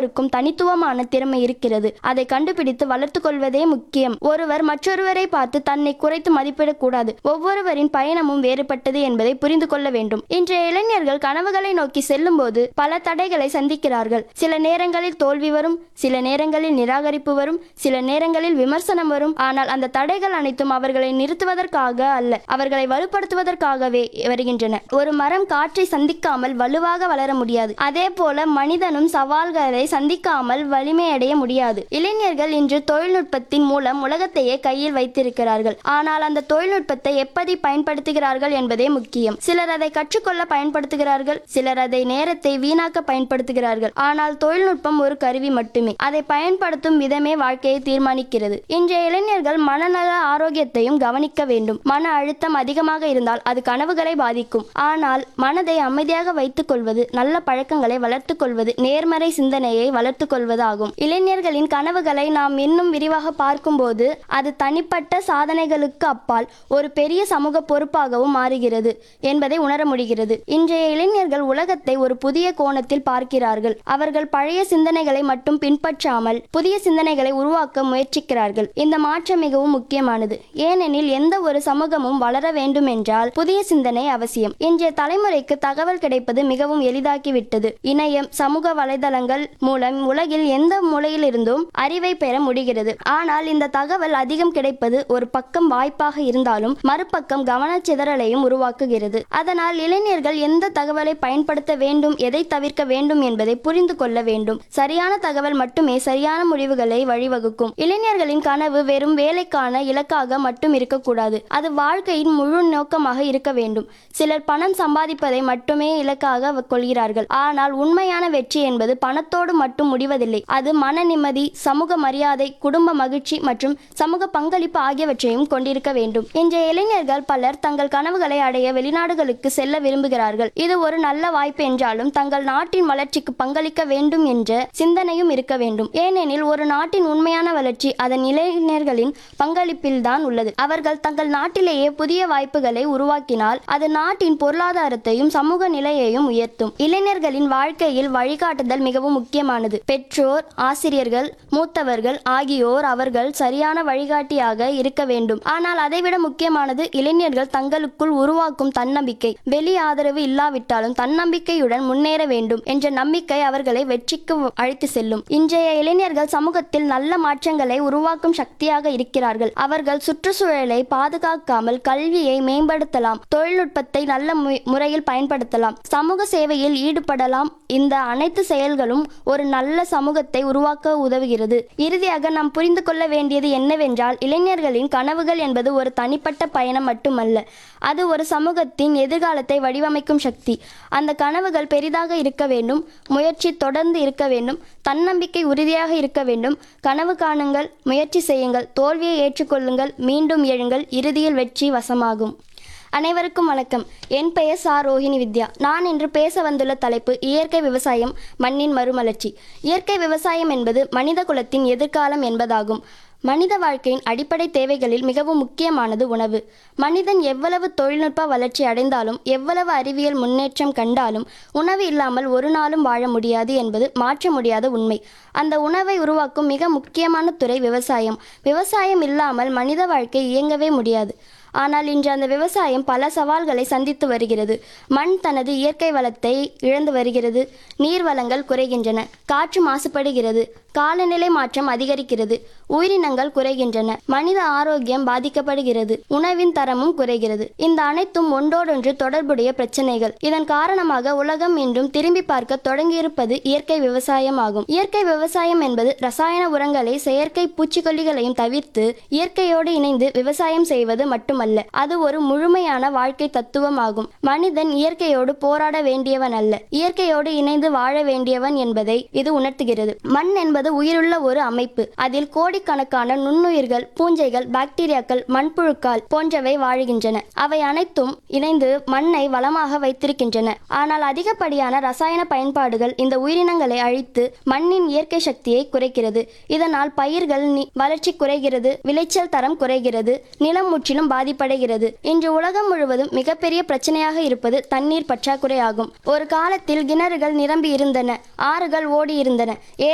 ஒவ்வொருவருக்கும் தனித்துவமான திறமை இருக்கிறது அதை கண்டுபிடித்து வளர்த்து கொள்வதே முக்கியம் ஒருவர் மற்றொருவரை பார்த்து தன்னை குறைத்து மதிப்பிடக்கூடாது ஒவ்வொருவரின் பயணமும் வேறுபட்டது என்பதை புரிந்து கொள்ள வேண்டும் இன்றைய இளைஞர்கள் கனவுகளை நோக்கி செல்லும்போது பல தடைகளை சந்திக்கிறார்கள் சில நேரங்களில் தோல்வி வரும் சில நேரங்களில் நிராகரிப்பு வரும் சில நேரங்களில் விமர்சனம் வரும் ஆனால் அந்த தடைகள் அனைத்தும் அவர்களை நிறுத்துவதற்காக அல்ல அவர்களை வலுப்படுத்துவதற்காகவே வருகின்றன ஒரு மரம் காற்றை சந்திக்காமல் வலுவாக வளர முடியாது அதே போல மனிதனும் சவால்களை சந்திக்காமல் வலிமையடைய முடியாது இளைஞர்கள் இன்று தொழில்நுட்பத்தின் மூலம் உலகத்தையே கையில் வைத்திருக்கிறார்கள் ஆனால் அந்த தொழில்நுட்பத்தை எப்படி பயன்படுத்துகிறார்கள் என்பதே முக்கியம் சிலர் அதை கற்றுக்கொள்ள பயன்படுத்துகிறார்கள் சிலர் அதை நேரத்தை வீணாக்க பயன்படுத்துகிறார்கள் ஆனால் தொழில்நுட்பம் ஒரு கருவி மட்டுமே அதை பயன்படுத்தும் விதமே வாழ்க்கையை தீர்மானிக்கிறது இன்றைய இளைஞர்கள் மனநல ஆரோக்கியத்தையும் கவனிக்க வேண்டும் மன அழுத்தம் அதிகமாக இருந்தால் அது கனவுகளை பாதிக்கும் ஆனால் மனதை அமைதியாக வைத்துக் கொள்வது நல்ல பழக்கங்களை வளர்த்துக் கொள்வது நேர்மறை சிந்தனையை வளர்த்துக் கொள்வது ஆகும் இளைஞர்களின் கனவுகளை நாம் இன்னும் விரிவாக பார்க்கும்போது அது தனிப்பட்ட சாதனைகளுக்கு அப்பால் ஒரு பெரிய சமூக பொறுப்பாகவும் மாறுகிறது என்பதை உணர முடிகிறது இன்றைய இளைஞர்கள் உலகத்தை ஒரு புதிய கோணத்தில் பார்க்கிறார்கள் அவர்கள் பழைய சிந்தனைகளை மட்டும் பின்பற்றாமல் புதிய சிந்தனைகளை உருவாக்க முயற்சிக்கிறார்கள் இந்த மாற்றம் மிகவும் முக்கியமானது ஏனெனில் எந்த ஒரு சமூகமும் வளர வேண்டும் என்றால் புதிய சிந்தனை அவசியம் இன்றைய தலைமுறைக்கு தகவல் கிடைப்பது மிகவும் எளிதாகிவிட்டது இணையம் சமூக வலைதளங்கள் மூலம் உலகில் எந்த மூலையிலிருந்தும் அறிவை பெற முடிகிறது ஆனால் இந்த தகவல் அதிகம் கிடைப்பது ஒரு பக்கம் வாய்ப்பாக இருந்தாலும் மறுபக்கம் கவனச்சிதறலையும் உருவாக்குகிறது அதனால் இளைஞர்கள் எந்த தகவலை பயன்படுத்த வேண்டும் எதை தவிர்க்க வேண்டும் என்பதை புரிந்து கொள்ள வேண்டும் சரியான தகவல் மட்டுமே சரியான முடிவுகளை வழிவகுக்கும் இளைஞர்களின் கனவு வெறும் வேலைக்கான இலக்காக மட்டும் இருக்கக்கூடாது அது வாழ்க்கையின் முழு நோக்கமாக இருக்க வேண்டும் சிலர் பணம் சம்பாதிப்பதை மட்டுமே இலக்காக வ- கொள்கிறார்கள் ஆனால் உண்மையான வெற்றி என்பது பணத்தோடு மட்டும் முடிவதில்லை அது மன நிம்மதி சமூக மரியாதை குடும்ப மகிழ்ச்சி மற்றும் சமூக பங்களிப்பு ஆகியவற்றையும் கொண்டிருக்க வேண்டும் இன்றைய இளைஞர்கள் பலர் தங்கள் கனவுகளை அடைய வெளிநாடுகளுக்கு செல்ல விரும்புகிறார்கள் இது ஒரு நல்ல வாய்ப்பு என்றாலும் தங்கள் நாட்டின் வளர்ச்சிக்கு பங்களிக்க வேண்டும் என்ற சிந்தனையும் இருக்க வேண்டும் ஏனெனில் ஒரு நாட்டின் உண்மையான வளர்ச்சி அதன் இளைஞர்களின் பங்களிப்பில்தான் உள்ளது அவர்கள் தங்கள் நாட்டிலேயே புதிய வாய்ப்புகளை உருவாக்கினால் அது நாட்டின் பொருளாதாரத்தையும் சமூக நிலையையும் உயர்த்தும் இளைஞர்களின் வாழ்க்கையில் வழிகாட்டுதல் மிகவும் முக்கியமானது பெற்றோர் ஆசிரியர்கள் மூத்தவர்கள் ஆகியோர் அவர்கள் சரியான வழிகாட்டியாக இருக்க வேண்டும் ஆனால் அதைவிட முக்கியமானது இளைஞர்கள் தங்களுக்குள் உருவாக்கும் தன்னம்பிக்கை வெளி ஆதரவு இல்லாவிட்டாலும் தன்னம்பிக்கையுடன் முன்னேற வேண்டும் என்ற நம்பிக்கை அவர்களை வெற்றிக்கு அழைத்து செல்லும் இன்றைய இளைஞர்கள் சமூகத்தில் நல்ல மாற்றங்களை உருவாக்கும் சக்தியாக இருக்கிறார்கள் அவர்கள் சுற்றுச்சூழலை பாதுகாக்காமல் கல்வியை மேம்படுத்தலாம் தொழில்நுட்பத்தை நல்ல மு- முறையில் பயன்படுத்தலாம் சமூக சேவையில் ஈடுபடலாம் இந்த அனைத்து செயல்களும் ஒரு நல்ல சமூகத்தை உருவாக்க உதவுகிறது இறுதியாக நாம் புரிந்து கொள்ள வேண்டியது என்னவென்றால் இளைஞர்களின் கனவுகள் என்பது ஒரு தனிப்பட்ட பயணம் மட்டுமல்ல அது ஒரு சமூகத்தின் எதிர்காலத்தை வடிவமைக்கும் சக்தி அந்த கனவுகள் பெரிதாக இருக்க வேண்டும் முயற்சி தொடர்ந்து இருக்க வேண்டும் தன்னம்பிக்கை உறுதியாக இருக்க வேண்டும் கனவு காணுங்கள் முயற்சி செய்யுங்கள் தோல்வியை ஏற்றுக்கொள்ளுங்கள் மீண்டும் எழுங்கள் இறுதியில் வெற்றி வசமாகும் அனைவருக்கும் வணக்கம் என் பெயர் சா ரோஹிணி வித்யா நான் இன்று பேச வந்துள்ள தலைப்பு இயற்கை விவசாயம் மண்ணின் மறுமலர்ச்சி இயற்கை விவசாயம் என்பது மனித குலத்தின் எதிர்காலம் என்பதாகும் மனித வாழ்க்கையின் அடிப்படை தேவைகளில் மிகவும் முக்கியமானது உணவு மனிதன் எவ்வளவு தொழில்நுட்ப வளர்ச்சி அடைந்தாலும் எவ்வளவு அறிவியல் முன்னேற்றம் கண்டாலும் உணவு இல்லாமல் ஒரு நாளும் வாழ முடியாது என்பது மாற்ற முடியாத உண்மை அந்த உணவை உருவாக்கும் மிக முக்கியமான துறை விவசாயம் விவசாயம் இல்லாமல் மனித வாழ்க்கை இயங்கவே முடியாது ஆனால் இன்று அந்த விவசாயம் பல சவால்களை சந்தித்து வருகிறது மண் தனது இயற்கை வளத்தை இழந்து வருகிறது நீர் வளங்கள் குறைகின்றன காற்று மாசுபடுகிறது காலநிலை மாற்றம் அதிகரிக்கிறது உயிரினங்கள் குறைகின்றன மனித ஆரோக்கியம் பாதிக்கப்படுகிறது உணவின் தரமும் குறைகிறது இந்த அனைத்தும் ஒன்றோடொன்று தொடர்புடைய பிரச்சனைகள் இதன் காரணமாக உலகம் இன்றும் திரும்பி பார்க்க தொடங்கியிருப்பது இயற்கை விவசாயம் ஆகும் இயற்கை விவசாயம் என்பது ரசாயன உரங்களை செயற்கை பூச்சிக்கொல்லிகளையும் தவிர்த்து இயற்கையோடு இணைந்து விவசாயம் செய்வது மட்டுமல்ல அது ஒரு முழுமையான வாழ்க்கை தத்துவமாகும் மனிதன் இயற்கையோடு போராட வேண்டியவன் அல்ல இயற்கையோடு இணைந்து வாழ வேண்டியவன் என்பதை இது உணர்த்துகிறது மண் என்பது உயிருள்ள ஒரு அமைப்பு அதில் கோடிக்கணக்கான நுண்ணுயிர்கள் பூஞ்சைகள் பாக்டீரியாக்கள் மண்புழுக்கள் போன்றவை வாழுகின்றன அவை அனைத்தும் இணைந்து மண்ணை வளமாக வைத்திருக்கின்றன ஆனால் அதிகப்படியான ரசாயன பயன்பாடுகள் இந்த உயிரினங்களை அழித்து மண்ணின் இயற்கை சக்தியை குறைக்கிறது இதனால் பயிர்கள் நி- வளர்ச்சி குறைகிறது விளைச்சல் தரம் குறைகிறது நிலம் முற்றிலும் பாதிப்படைகிறது இன்று உலகம் முழுவதும் மிகப்பெரிய பிரச்சனையாக இருப்பது தண்ணீர் பற்றாக்குறை ஆகும் ஒரு காலத்தில் கிணறுகள் நிரம்பி இருந்தன ஆறுகள் ஓடி இருந்தன